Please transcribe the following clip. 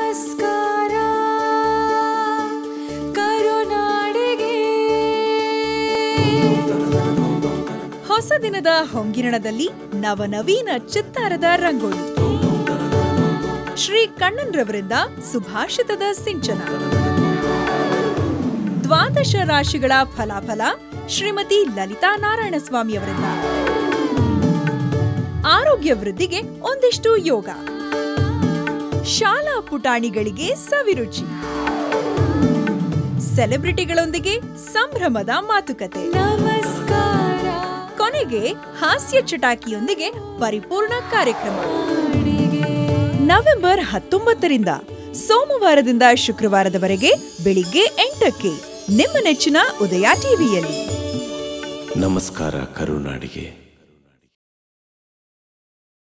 ನಮಸ್ಕಾರ ಕರುನಾಡಿಗೆ ಹೊಸ ದಿನದ ಹೊಂಗಿರಣದಲ್ಲಿ ನವನವೀನ ಚಿತ್ತಾರದ ರಂಗೋಲಿ ಶ್ರೀ ಕಣ್ಣನ್ರವರಿಂದ ಸುಭಾಷಿತದ ಸಿಂಚನ ದ್ವಾದಶ ರಾಶಿಗಳ ಫಲಾಫಲ ಶ್ರೀಮತಿ ಲಲಿತಾ ನಾರಾಯಣಸ್ವಾಮಿ ಅವರಿಂದ ಆರೋಗ್ಯ ವೃದ್ಧಿಗೆ ಒಂದಿಷ್ಟು ಯೋಗ ಶಾಲಾ ಪುಟಾಣಿಗಳಿಗೆ ಸವಿರುಚಿ ಸೆಲೆಬ್ರಿಟಿಗಳೊಂದಿಗೆ ಸಂಭ್ರಮದ ಮಾತುಕತೆ ನಮಸ್ಕಾರ ಕೊನೆಗೆ ಹಾಸ್ಯ ಚಟಾಕಿಯೊಂದಿಗೆ ಪರಿಪೂರ್ಣ ಕಾರ್ಯಕ್ರಮ ನವೆಂಬರ್ ಹತ್ತೊಂಬತ್ತರಿಂದ ಸೋಮವಾರದಿಂದ ಶುಕ್ರವಾರದವರೆಗೆ ಬೆಳಿಗ್ಗೆ ಎಂಟಕ್ಕೆ ನಿಮ್ಮ ನೆಚ್ಚಿನ ಉದಯ ಟಿವಿಯಲ್ಲಿ ನಮಸ್ಕಾರ ಕರುನಾಡಿಗೆ